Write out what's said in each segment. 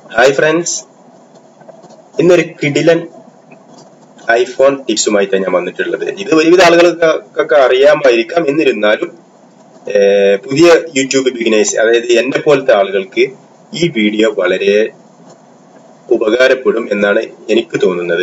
hi friends ഇന്നൊരു കിടിലൻ iPhone ടിപ്സുമായിട്ടാണ് ഞാൻ വന്നിട്ടുള്ളത് ഇത് ഒരുവിധ ആളുകൾക്കൊക്കെ അറിയാമായിരിക്കാം എന്നിരുന്നാലും ഏർ, പുതിയ യൂട്യൂബ് ബിഗിനേഴ്സ് അതായത് എന്നെ പോലത്തെ ആളുകൾക്ക് ഈ വീഡിയോ വളരെ ഉപകാരപ്പെടും എന്നാണ് എനിക്ക് തോന്നുന്നത്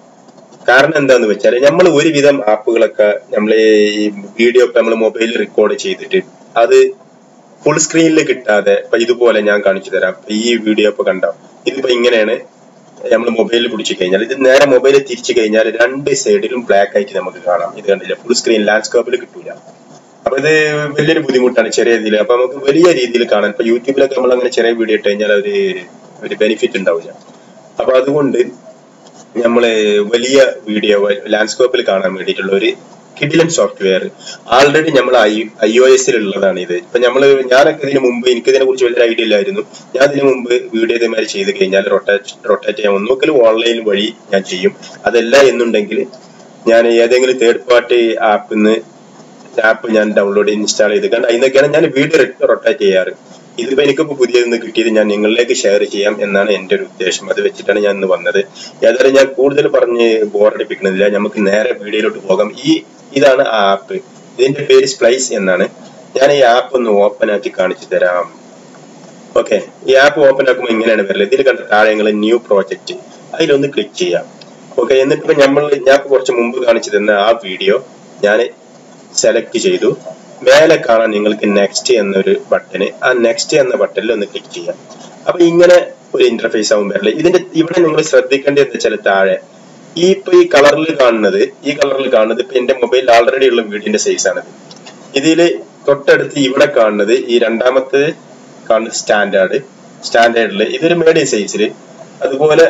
കാരണം എന്താന്ന് വെച്ചാൽ നമ്മൾ ഒരുവിധം ആപ്പുകളൊക്കെ നമ്മൾ ഈ വീഡിയോ ഒക്കെ നമ്മൾ മൊബൈലിൽ റെക്കോർഡ് ചെയ്തിട്ട് അത് ഫുൾ സ്ക്രീനിൽ കിട്ടാതെ ഇപ്പൊ ഇതുപോലെ ഞാൻ കാണിച്ചു തരാം ഇപ്പൊ ഈ വീഡിയോ ഇപ്പൊ കണ്ടോ ഇതിപ്പോ ഇങ്ങനെയാണ് നമ്മൾ മൊബൈലിൽ പിടിച്ചു കഴിഞ്ഞാൽ ഇത് നേരെ മൊബൈലിൽ തിരിച്ചു കഴിഞ്ഞാൽ രണ്ട് സൈഡിലും ബ്ലാക്ക് ആയിട്ട് നമുക്ക് കാണാം ഇത് കണ്ടില്ല ഫുൾ സ്ക്രീൻ ലാൻഡ്സ്കേപ്പിൽ കിട്ടൂല അപ്പൊ ഇത് വലിയൊരു ബുദ്ധിമുട്ടാണ് ചെറിയ രീതിയിൽ അപ്പൊ നമുക്ക് വലിയ രീതിയിൽ കാണാൻ ഇപ്പൊ യൂട്യൂബിലൊക്കെ നമ്മൾ അങ്ങനെ ചെറിയ വീഡിയോ ഇട്ട് കഴിഞ്ഞാൽ ഒരു ഒരു ബെനിഫിറ്റ് ഉണ്ടാവില്ല അപ്പൊ അതുകൊണ്ട് നമ്മള് വലിയ വീഡിയോ ലാൻഡ്സ്കേപ്പിൽ കാണാൻ വേണ്ടിയിട്ടുള്ള ഒരു കിഡിലൻ സോഫ്റ്റ്വെയർ ആൾറെഡി നമ്മൾ ഐ ഐ ഒ എസിൽ ഉള്ളതാണ് ഇത് ഇപ്പൊ നമ്മള് ഞാനൊക്കെ ഇതിന് മുമ്പ് എനിക്ക് ഇതിനെ കുറിച്ച് വലിയ ഐഡിയ ഇല്ലായിരുന്നു ഞാൻ ഇതിന് മുമ്പ് വീഡിയോ ഇതേമാതിരി ചെയ്ത് കഴിഞ്ഞാൽ റൊട്ടേറ്റ് റൊട്ടേറ്റ് ചെയ്യാൻ ഒന്നുകിൽ ഓൺലൈൻ വഴി ഞാൻ ചെയ്യും അതല്ല എന്നുണ്ടെങ്കിൽ ഞാൻ ഏതെങ്കിലും തേർഡ് പാർട്ടി ആപ്പിൽ നിന്ന് ആപ്പ് ഞാൻ ഡൗൺലോഡ് ഇൻസ്റ്റാൾ ചെയ്ത് കണ്ട് അതിനൊക്കെയാണ് ഞാൻ വീഡിയോ റൊട്ടേറ്റ് ചെയ്യാറ് ഇതിപ്പോ എനിക്കിപ്പോ പുതിയതെന്ന് കിട്ടിയത് ഞാൻ നിങ്ങളിലേക്ക് ഷെയർ ചെയ്യാം എന്നാണ് എന്റെ ഒരു ഉദ്ദേശം അത് വെച്ചിട്ടാണ് ഞാൻ ഇന്ന് വന്നത് ഏതായാലും ഞാൻ കൂടുതൽ പറഞ്ഞ് ബോറടിപ്പിക്കുന്നില്ല നമുക്ക് നേരെ വീഡിയോയിലോട്ട് പോകാം ഈ ഇതാണ് ആ ആപ്പ് ഇതിന്റെ പേര് സ്പ്ലൈസ് എന്നാണ് ഞാൻ ഈ ആപ്പ് ഒന്ന് ഓപ്പൺ ആക്കി കാണിച്ചു തരാം ഓക്കെ ഈ ആപ്പ് ഓപ്പൺ ആക്കുമ്പോൾ ഇങ്ങനെയാണ് വരുന്നത് ഇതിൽ കണ്ട താഴെ നിങ്ങൾ ന്യൂ പ്രോജക്റ്റ് അതിലൊന്ന് ക്ലിക്ക് ചെയ്യാം ഓക്കെ എന്നിട്ട് ഇപ്പൊ നമ്മൾ ഞാൻ ഇപ്പൊ കുറച്ച് മുമ്പ് കാണിച്ചു തന്ന ആ വീഡിയോ ഞാൻ സെലക്ട് ചെയ്തു മേലെ കാണാൻ നിങ്ങൾക്ക് നെക്സ്റ്റ് എന്നൊരു ബട്ടന് ആ നെക്സ്റ്റ് എന്ന ബട്ടണിൽ ഒന്ന് ക്ലിക്ക് ചെയ്യാം അപ്പൊ ഇങ്ങനെ ഒരു ഇന്റർഫേസ് ആവും വരല് ഇതിന്റെ ഇവിടെ നിങ്ങൾ ശ്രദ്ധിക്കേണ്ടത് എന്താ വെച്ചാൽ താഴെ ഈ ഇപ്പൊ ഈ കളറിൽ കാണുന്നത് ഈ കളറിൽ കാണുന്നത് ഇപ്പൊ എന്റെ മൊബൈലിൽ ആൾറെഡി ഉള്ള വീഡിയോന്റെ സൈസ് ആണ് ഇതില് തൊട്ടടുത്ത് ഇവിടെ കാണുന്നത് ഈ രണ്ടാമത്തെ കാണുന്നത് സ്റ്റാൻഡേർഡ് സ്റ്റാൻഡേർഡില് ഇതൊരു മീഡിയം സൈസില് അതുപോലെ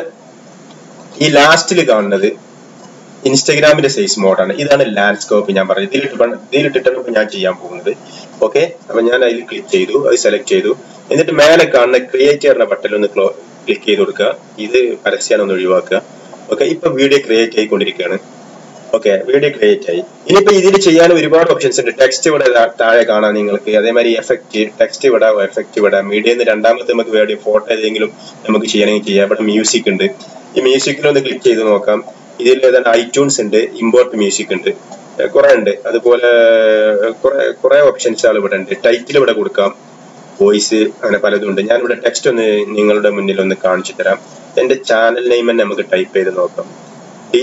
ഈ ലാസ്റ്റിൽ കാണുന്നത് ഇൻസ്റ്റഗ്രാമിന്റെ സൈസ് മോഡാണ് ഇതാണ് ലാൻഡ്സ്കേപ്പ് ഞാൻ പറഞ്ഞത് ഇതിലിട്ട് പണ്ട്- ഇതിലിട്ടിട്ടാണ് ഇപ്പൊ ഞാൻ ചെയ്യാൻ പോകുന്നത് ഓക്കെ അപ്പൊ ഞാൻ അതിൽ ക്ലിക്ക് ചെയ്തു അത് സെലക്ട് ചെയ്തു എന്നിട്ട് മേലെ കാണുന്ന ക്രിയേറ്റ് എന്ന ബട്ടണിൽ ഒന്ന് ക്ലിക്ക് ചെയ്ത് കൊടുക്കുക ഇത് പരസ്യം ഒന്ന് ഒഴിവാക്കുക ഓക്കെ ഇപ്പൊ വീഡിയോ ക്രിയേറ്റ് ആയിക്കൊണ്ടിരിക്കുകയാണ് ഓക്കെ വീഡിയോ ക്രിയേറ്റ് ആയി ഇനിയിപ്പോ ഇതിൽ ചെയ്യാൻ ഒരുപാട് ഓപ്ഷൻസ് ഉണ്ട് ടെക്സ്റ്റ് ഇവിടെ താ- താഴെ കാണാം നിങ്ങൾക്ക് അതേമാതിരി എഫക്റ്റ് ടെക്സ്റ്റ് ഇവിടെ എഫക്റ്റ് ഇവിടെ മീഡിയം രണ്ടാമത്തെ നമുക്ക് വേണ്ടി ഫോട്ടോ ഏതെങ്കിലും നമുക്ക് ചെയ്യണമെങ്കിൽ ചെയ്യാം ഇവിടെ മ്യൂസിക് ഉണ്ട് ഈ മ്യൂസിക്കിൽ ഒന്ന് ക്ലിക്ക് ചെയ്ത് നോക്കാം ഇതിൽ ഏതാണ്ട് ഐറ്റ്യൂൺസ് ഉണ്ട് ഇമ്പോർട്ട് മ്യൂസിക് ഉണ്ട് ഏഹ് കുറെ ഉണ്ട് അതുപോലെ കുറെ കുറെ ഓപ്ഷൻസ് ഇവിടെ ഉണ്ട് ടൈറ്റിൽ ഇവിടെ കൊടുക്കാം വോയിസ് അങ്ങനെ പലതും ഉണ്ട് ഞാൻ ഇവിടെ ടെക്സ്റ്റ് ഒന്ന് നിങ്ങളുടെ മുന്നിൽ ഒന്ന് കാണിച്ചു തരാം എന്റെ ചാനൽ നെയിം തന്നെ നമുക്ക് ടൈപ്പ് ചെയ്ത് നോക്കാം D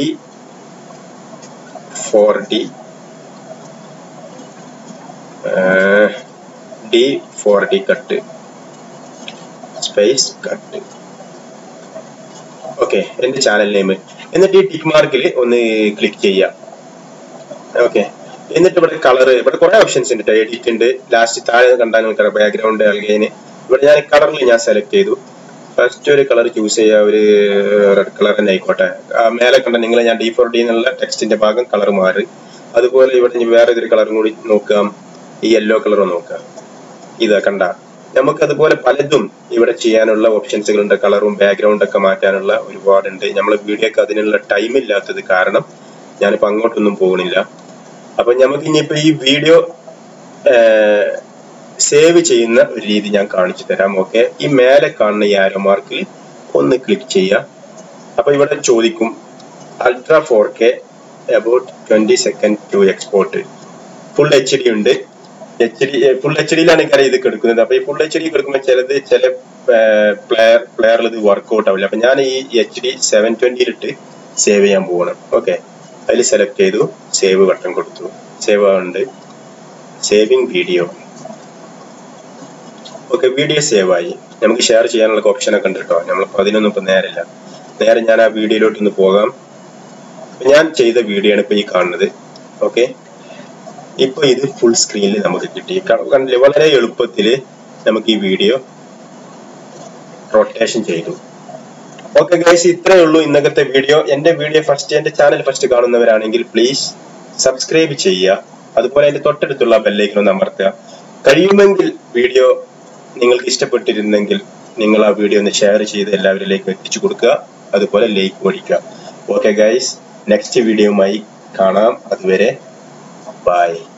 four D D four D cut space cut okay എന്റെ ചാനൽ നെയിം എന്നിട്ട് ഈ ടിക്ക് മാർക്കിൽ ഒന്ന് ക്ലിക്ക് ചെയ്യാം ഓക്കെ എന്നിട്ട് ഇവിടെ കളർ ഇവിടെ കുറെ ഓപ്ഷൻസ് ഉണ്ട് എഡിറ്റ് ഉണ്ട് ലാസ്റ്റ് താഴെ കണ്ടാൽ നിങ്ങൾക്ക് ബാക്ക്ഗ്രൗണ്ട് നൽകിയതിന് ഇവിടെ ഞാൻ കളറിൽ ഞാൻ സെലക്ട് ചെയ്തു ഫസ്റ്റ് ഒരു കളർ ചൂസ് ചെയ്യുക ഒരു റെഡ് കളർ തന്നെ ആയിക്കോട്ടെ ആ മേലെ കണ്ട നിങ്ങൾ ഞാൻ ഡി ഫോർ ഡി എന്നുള്ള ടെക്സ്റ്റിന്റെ ഭാഗം കളർ മാറി അതുപോലെ ഇവിടെ ഇനി വേറെ ഒരു കളറും കൂടി നോക്കാം ഈ യെല്ലോ കളർ നോക്കാം ഇതാ കണ്ട നമുക്ക് അതുപോലെ പലതും ഇവിടെ ചെയ്യാനുള്ള ഓപ്ഷൻസുകൾ ഉണ്ട് കളറും ബാക്ക്ഗ്രൗണ്ട് ഒക്കെ മാറ്റാനുള്ള ഒരുപാടുണ്ട് നമ്മൾ വീഡിയോക്ക് അതിനുള്ള ടൈം ഇല്ലാത്തത് കാരണം ഞാനിപ്പോ അങ്ങോട്ടൊന്നും പോകണില്ല അപ്പൊ നമുക്ക് ഇനിയിപ്പോ ഈ വീഡിയോ സേവ് ചെയ്യുന്ന ഒരു രീതി ഞാൻ കാണിച്ചു തരാം ഓക്കെ ഈ മേലെ കാണുന്ന ഈ ആരോ മാർക്കിൽ ഒന്ന് ക്ലിക്ക് ചെയ്യുക അപ്പൊ ഇവിടെ ചോദിക്കും ultra four K about twenty second to export full H D ഉണ്ട് എച്ച് ഡി ഫുൾ എച്ച് ഡിയിലാണ് കാര്യം ഇത് എടുക്കുന്നത് അപ്പൊ ഈ ഫുൾ എച്ച് ഡി എടുക്കുമ്പോൾ ചിലത് ചില പ്ലെയർ പ്ലെയറിൽ ഇത് വർക്ക്ഔട്ട് ആവില്ല അപ്പൊ ഞാൻ ഈ എച്ച് ഡി സെവൻ ട്വന്റിയിലിട്ട് സേവ് ചെയ്യാൻ പോകണം ഓക്കെ അതിൽ സെലക്ട് ചെയ്തു സേവ് ബട്ടൺ കൊടുത്തു സേവ് ആവുന്നുണ്ട് saving video okay video save ആയി നമുക്ക് ഷെയർ ചെയ്യാനുള്ള ഓപ്ഷൻ ഒക്കെ ഉണ്ട് കേട്ടോ നമ്മളിപ്പോ അതിനൊന്നും ഇപ്പൊ നേരില്ല നേരെ ഞാൻ ആ വീഡിയോയിലോട്ട് ഒന്ന് പോകാം അപ്പൊ ഞാൻ ചെയ്ത വീഡിയോ ആണ് ഇപ്പൊ ഈ കാണുന്നത് ഓക്കെ ഇപ്പൊ ഇത് ഫുൾ സ്ക്രീനിൽ നമുക്ക് കിട്ടി ക- കണ്ടില്ലേ വളരെ എളുപ്പത്തിൽ നമുക്ക് ഈ വീഡിയോ റൊട്ടേഷൻ ചെയ്തു ഓക്കെ ഗൈസ് ഇത്രയേ ഉള്ളൂ ഇന്നത്തെ വീഡിയോ എന്റെ വീഡിയോ ഫസ്റ്റ് എന്റെ ചാനൽ ഫസ്റ്റ് കാണുന്നവരാണെങ്കിൽ പ്ലീസ് സബ്സ്ക്രൈബ് ചെയ്യുക അതുപോലെ അതിന്റെ തൊട്ടടുത്തുള്ള ബെല്ലൈക്കൺ ഒന്ന് അമർത്തുക കഴിയുമെങ്കിൽ വീഡിയോ നിങ്ങൾക്ക് ഇഷ്ടപ്പെട്ടിരുന്നെങ്കിൽ നിങ്ങൾ ആ വീഡിയോ ഒന്ന് ഷെയർ ചെയ്ത് എല്ലാവരിലേക്കും എത്തിച്ചു കൊടുക്കുക അതുപോലെ ലൈക്ക് ഓടിക്കുക ഓക്കെ ഗൈസ് നെക്സ്റ്റ് വീഡിയോയുമായി കാണാം അതുവരെ ബൈ